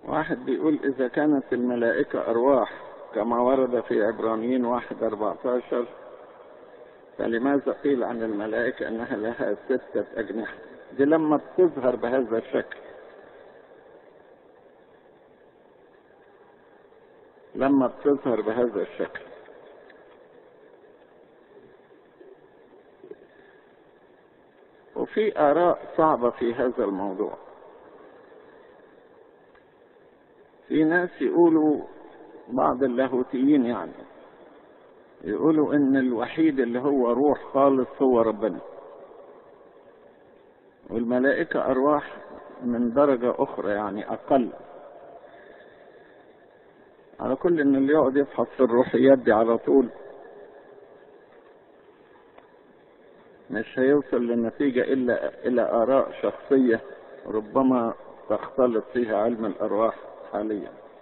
واحد بيقول إذا كانت الملائكة أرواح كما ورد في عبرانيين واحد أربعتاشر فلماذا قيل عن الملائكة أنها لها ستة أجنحة دي لما بتظهر بهذا الشكل لما بتظهر بهذا الشكل وفي آراء صعبة في هذا الموضوع في ناس يقولوا بعض اللاهوتيين يعني يقولوا ان الوحيد اللي هو روح خالص هو ربنا والملائكة ارواح من درجة اخرى يعني اقل على كل ان اللي يقعد يفحص في الروحيات دي على طول مش هيوصل لنتيجة الا الى اراء شخصية ربما تختلط فيها علم الارواح حاليا